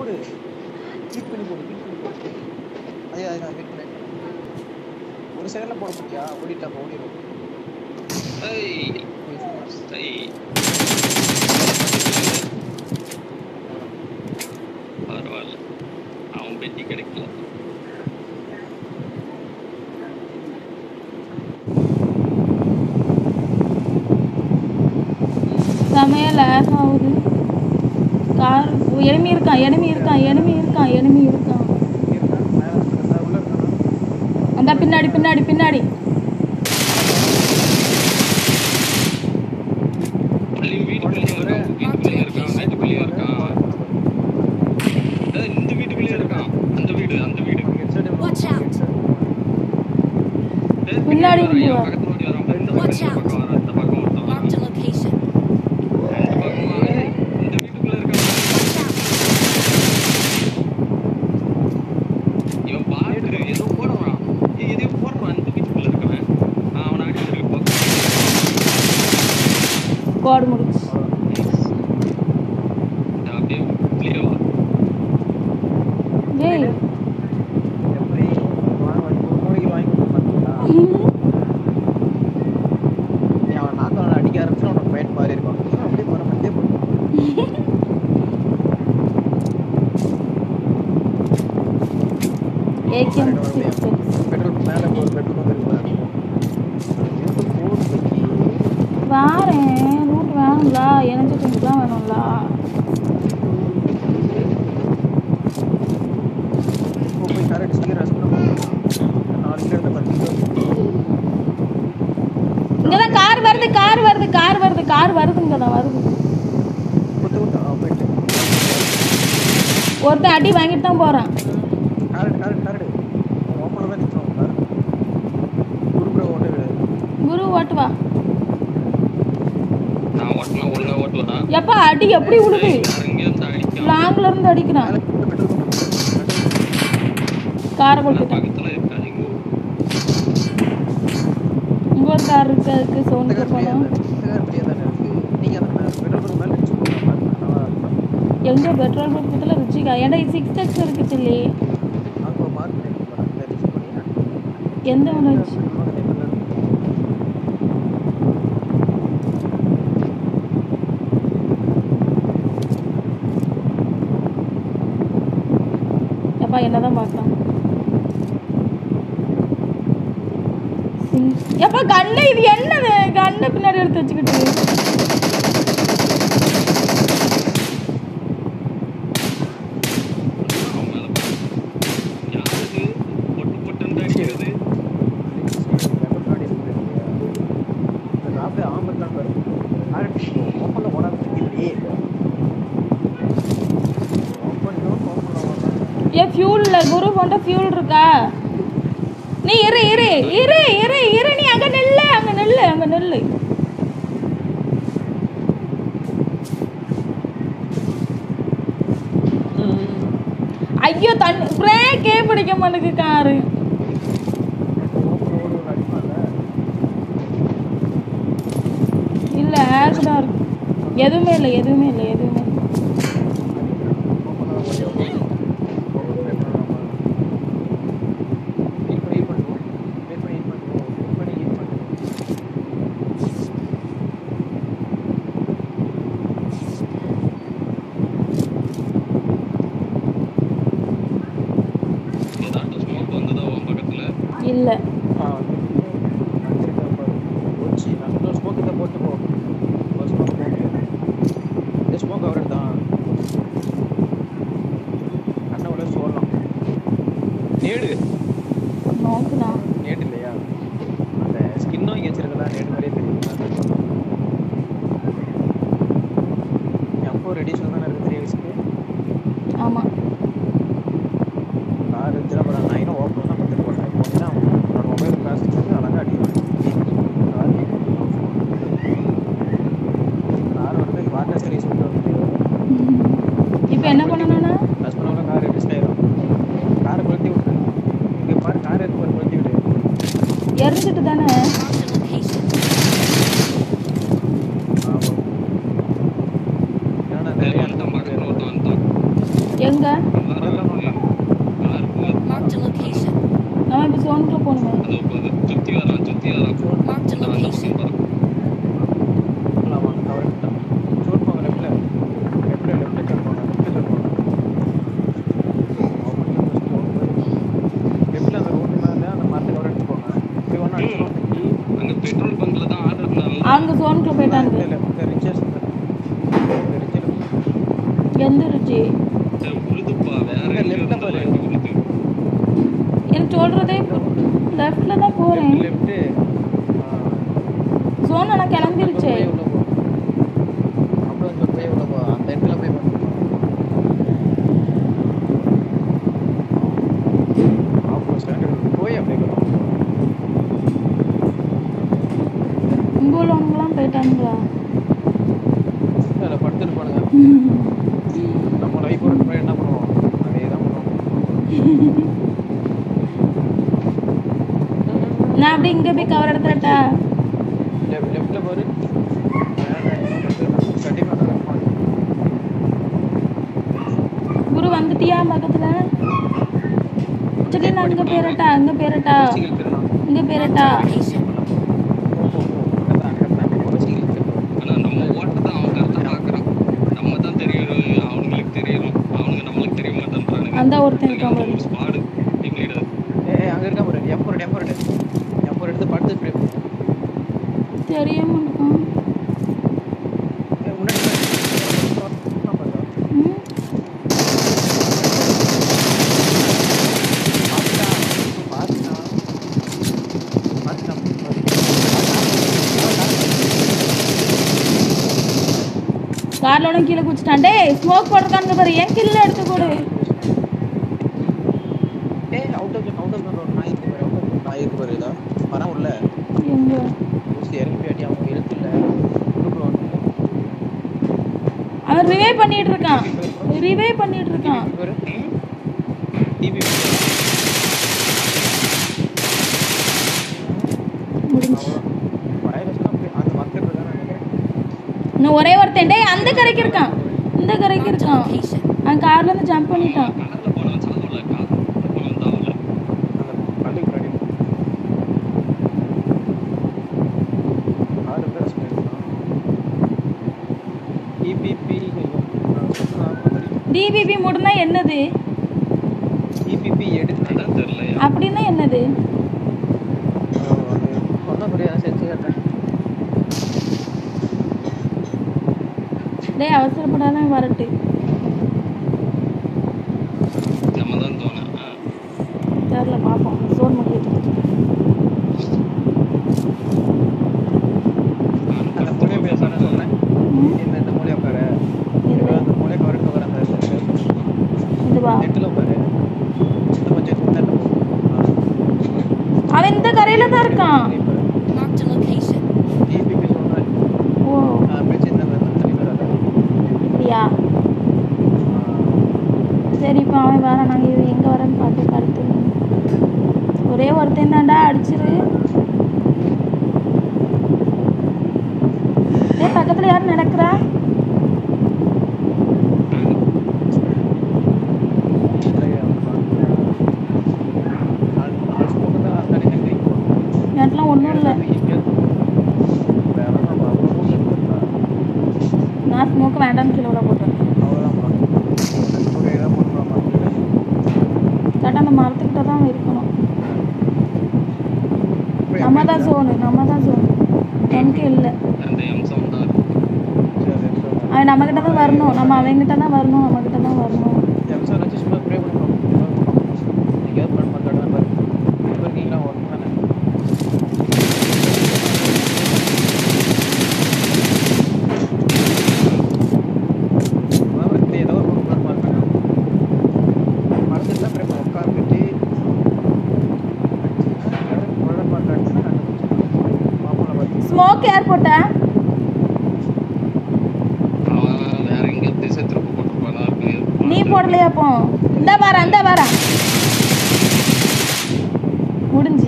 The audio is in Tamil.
போடு கிளிக் பண்ணி போடு கிளிக் பண்ணி போடு அதே அதே நான் வெயிட் பண்ணேன் ஒரு செகண்ட்ல போட முடியா ஓடிட்டா ஓடிடும் ஏய் ஏய் பரவாயில்ல அவன் பெட்டி கிடைக்கல செமையா லேக் ஆகுது கார் எனிமி இருக்கான் எனிமி இருக்கான் எனிமி இருக்கான் எனிமி இருக்கான் இருக்கா மேல இருக்கா உள்ள இருக்கா அந்த பின்னாடி பின்னாடி பின்னாடி பள்ளி வீட்டுக்குள்ளேயே இருக்கான் வீட்டுக்குள்ளேயே இருக்கான் வீட்டுக்குள்ளேயே இருக்கான் ஏய், இந்த வீட்டுக்குள்ளேயே இருக்கான் அந்த வீடு அந்த வீடு ஹெட்செட் Watch out. ஏய், பின்னாடி வரான், இருந்து என் வா. பக்கத்துல ஓடி வரான். இந்த Watch பக்கம் out. இந்த பக்கம் வரான். இந்த பக்கம் ஒருத்தன் வரான். Marked a location. ரெண்டு பக்கமா, ஏய், இந்த வீட்டுக்குள்ள இருக்கான் Watch out. இவன் பாக்குற ஏதோ போடுறான் ஏய் எதையோ போடுறான் இந்த வீட்டுக்குள்ள இருக்கவன் ஆ, அவனை அடிச்சிருக்கு இப்போ கோடு முடிச்சு நான் அப்படியே clear வா ஏய் எப்படி வாங்க ஒரு நோய்க்கு வாங்கி கொடுக்க மாட்டீங்களா நீ அவன் நாத்தவனை அடிக்க ஆரம்பிச்சு அவனோட பையன் மாறி இருப்பான் அப்படியே போற அப்படியே போற ஏகேஎம் சிக்ஸ் பெட்ரோல் மேலே ஒரு பெட்ரோல் வந்துருக்கு வாரேன் ரூட் வேணும்ல எனர்ஜி ட்ரிங்க்லாம் வேணும்ல போய் கரெக்ட் சீக்கிரம் ரெஸ்ட் பண்ண நாலு கிலோ இருந்த பத்து இங்கதான் கார் வருது கார் வருது கார் வருது கார் வருதுங்க தான் வருது குத்து குத்து ஆ போயிட்டு ஒருத்தன் அடி வாங்கிட்டு தான் போறான் கரெக்ட் கரெக்ட் கரெக்ட் ஓப்பனில் தான் நிற்கிறோம் கரெக்ட் குறுக்குற ஓட்டு குரு ஓட்டுவா நான் ஓட்டினா ஒழுங்கா ஓட்டுவேன் எப்பா அடி எப்படி விடுது இங்கே இருந்து அடிக்கான் லாங்ல இருந்து அடிக்கிறான் மேலே பெட்ரோல் காரை நான் கொடுத்துட்டான் பக்கத்துல இருக்காதீங்க இங்க ஒரு கார் இருக்கு அதுக்கு இந்த சவுண்ட் கார் ஃப்ரீயாக போனோம் இந்த கார் ஃப்ரீயாக தானே இருக்குது நீங்கள் அந்த மேலே பெட்ரோல் பங்க் மேலே அடிச்சு போங்க நல்லா இருக்கும் எங்க பெட்ரோல் பங்க் பக்கத்துல ருச்சிக்கா ஏன்டா சிக்ஸ் டெக்ஸ் இருக்கு சில்லி அங்கே மார்க் பண்ணிட்டு இந்த ரிச் பண்ணி எந்த ஒன்று வச்சு எப்பா என்னதான் பார்க்கலாம் எப்பா கண்ணு இது என்னது கண்ணை பின்னாடி எடுத்து வச்சுக்கிட்டு அவன் மேல பாரு. யாருக்கு பொட்டு பொட்டுன்னு அடிக்கிறது அப்படியே ஆம்பத்தான் வரும் ஓப்பனில் ஓடாம இல்லையே ஓப்பன் ஓப்பனில் ஓடாம ஏன் ஃபியூல்ல குரு போன்ற ஃபியூல் இருக்கா நீ இரு இரு இரு இரு இரு நீ அங்க நில்லு அங்க நில்லு அங்க நில்லு ஐயோ தண்ணி பிரேக்கே பிடிக்க மாட்டேங்குது காரு ஓப்பன் ஓடு அடிப்பாங்க இல்ல ஆக்டா இருக்கு எதுவுமே இல்லை எதுவுமே இல்லை எதுவுமே இல்லை ஏதாட்டும் ஸ்மோக் வந்ததா உன் பக்கத்துல இல்லை ஸ்மோக் அவர் தான் கண்ணை சொல்லலாம் நேடு நோக்குனா நேடு இல்லையா அந்த ஸ்கின்னும் இங்கே வச்சிருக்கதா நேடு மாதிரியே தெரியும் எப்போ ரெடி தானே இருக்கு த்ரீ வயசுக்கு ஆமாம் கார் இருந்துச்சுன்னா அப்புறம் நான் இன்னும் ஓப்பன் தான் பார்த்துட்டு போட்டேன் இப்போ வந்து அவனோட மொபைல் கிளாஸ் வச்சு அழகாக அடிக்கிறான் கார் வந்து வாட்டர் சர்வீஸ் விட்டு வந்து இப்போ என்ன பண்ணணும்னா ப்ளஸ் பண்ணவங்க கார் ரெஜிஸ்ட் ஆயிடும் காரை கொளுத்தி விட்டு இங்கே பாரு கார் எடுத்து பாரு கொளுத்தி விடு எரிஞ்சிட்டு தானே Marked a location. ஆமாம் ஏன்னா சரி, நிறைய வந்துட்டான் பக்கத்துல ஒருத்தன் வந்துட்டான் எங்க கார் போகுது Marked a location. நம்ம இப்போ சோனுக்குள்ள போகணுமே அதோ போகுது சுத்தி வரான் சுத்தி வரான் Marked a அந்த அந்த location. பக்கம் போறான் ஆமா கவர் எடுத்துட்டேன் ஷூட் போங்க லெஃப்ட்ல லெஃப்ட்ல லெஃப்ட்ல கட் போங்க லெஃப்ட்ல கட் போங்க லெஃப்ட்ல அந்த ரோட் மேல அந்த மரத்தை கவர் எடுத்து போங்க இப்படி ஒண்ணு அடிச்சிரும் தூக்கி அங்க பெட்ரோல் பங்க்ல தான் ஆர்டர் இருந்தாங்க அவங்க சோனுக்குள்ள போயிட்டாங்க இந்த இந்த ரிச்சர்ஸ் இந்த ரிச்சர் எந்த ருச்சி உழுதுப்பா வேற இங்க எங்க left ல பாரு. இருந்தாலும் உழுது எனக்கு சொல்றதே லெஃப்ட்ல தான் போறேன் லெஃப்ட் சோன் ஆனால் கிளம்பிருச்சு போய் உள்ள போ அப்புறம் இந்த போய் உள்ள போ அந்த இடத்துல போய் பாரு. ஆப்போ ஸ்டாண்டர்ட் போய் அப்படியே போலாம். இங்கே உள்ளவங்களாம் போயிட்டாங்களா அதில் படுத்துட்டு போனுங்க நம்ம லைஃப் ஒரு முன்னாடி என்ன பண்ணுவோம் அதே தான் பண்ணுவோம் நான் அப்படி இங்கே போய் கவர் எடுத்துட்டா லெஃப்ட் லெஃப்ட்ல பாரு கண்டிப்பாக நடக்கும் குரு வந்துட்டியா பக்கத்துல சரி நான் இங்கே போயிரட்டா இங்கே போயிரட்டா சீக்கிரம் திருடலாம் இங்கே போயிரட்டா Location. போ போ போ அதான் அதான் ஒரு சீக்கிரம் திருடலாம் ஆனா நம்ம ஓட்டத்தை அவன் கரெக்டா பாக்குறான் நம்ம தான் தெரியணும் அவனுங்களுக்கு தெரியணும் அவனுங்க நம்மளுக்கு தெரிய மாட்டேன்றானுங்க அந்த ஒருத்தன் இருக்கான் பாரு. ஒரு ஸ்பாடு டீம் லீடர் ஏய் அங்க இருக்கா பாரு எம்பர் எம்பர் எம்பர் எடுத்து படுத்து ஸ்ப்ரே பண்ணு தெரிய மாட்டேன் ஏய், முன்னாடி பாரு. ம் பாத்துட்டா பாத்துட்டா பாத்துட்டா கார்லோட கீழே குச்சிட்டான் டேய் ஸ்மோக் போட்டிருக்கானுங்க பாரு ஏன் கில்ல எடுத்து கொடு ஏய் அவுட் ஆஃப் அவுட் ஆஃப் ஒரு நாய் இருக்கு பாரு அவுட் ஆஃப் நாய் இருக்கு பாரு இதா வரான் உள்ள எங்க ஊசி இறங்கி போயாட்டி அவங்க எழுத்து இல்ல குரூப்ல ஒன்று அவன் ரிவே பண்ணிட்டு இருக்கான் ரிவே பண்ணிட்டு இருக்கான் பாரு டிபி முடிஞ்சு வைரஸ்னா அந்த மக்கள் தான் நினைக்கிறேன் இன்னும் ஒரே ஒருத்தன் டேய் அந்த கரைக்கு இருக்கான் இந்த கரைக்கு Marked a இருக்கான் location. அவன் கார்ல இருந்து ஜம்ப் பண்ணிட்டான் கார்ல போனவன் சாதம்ல கார்ல போனவன் தாவல அந்த பள்ளிக்கு முன்னாடி ஆறு பேர் சொல்லியிருக்கான் இபிபி டிபிபி மூடுனா என்னது இபிபி எடுத்து அதான் தெரியல அப்படின்னா என்னது ஒன்றும் புரியாது செஞ்சு கேட்டேன் டேய் அவசரப்படாதான் வரட்டு நம்ம தான் தோணும் தெரில பார்ப்போம் சோன் மட்டும் அந்த மூலையை போய் சொன்ன சொன்னேன் இந்த இந்த மூலையை உட்கார அந்த மூலையை கவர் கவர் அந்த இதுவா நெட்டில் உட்காரு இந்த கொஞ்சம் இந்த அவன் இந்த கரையில தான் இருக்கான் Marked a location. இபிபி சொல்கிறேன் ஓ பிரச்சனை இந்த தண்ணி வராது அப்படியா சரி இப்போ அவன் வேற நாங்கள் இது எங்கே வரேன்னு பார்த்து படுத்து ஒரே ஒருத்தன் தான்டா அடிச்சிரு டேய் பக்கத்தில் யார் நடக்கிறா எனக்குலாம் ஒன்றும் இல்லை நான் ஸ்மோக்கு வேண்டாம்னு கீழே விட போட்டேன் கரெக்டாக அந்த மரத்துக்கிட்ட தான் இருக்கணும் நம்ம தான் சோனு நம்ம தான் சோனு எனக்கு இல்லை அந்த எம் சவுண்ட் தான் அவன் நம்மக்கிட்ட தான் வரணும் நம்ம அவங்ககிட்ட தான் வரணும் நம்மக்கிட்ட தான் வரணும் ஸ்மோக் யார் போட்டா அவன் வேற எங்க திசை திருப்ப போட்டுருப்பானா இருக்கு நீ போடலையா அப்போ இந்த வாரம் இந்த வாரம் முடிஞ்சு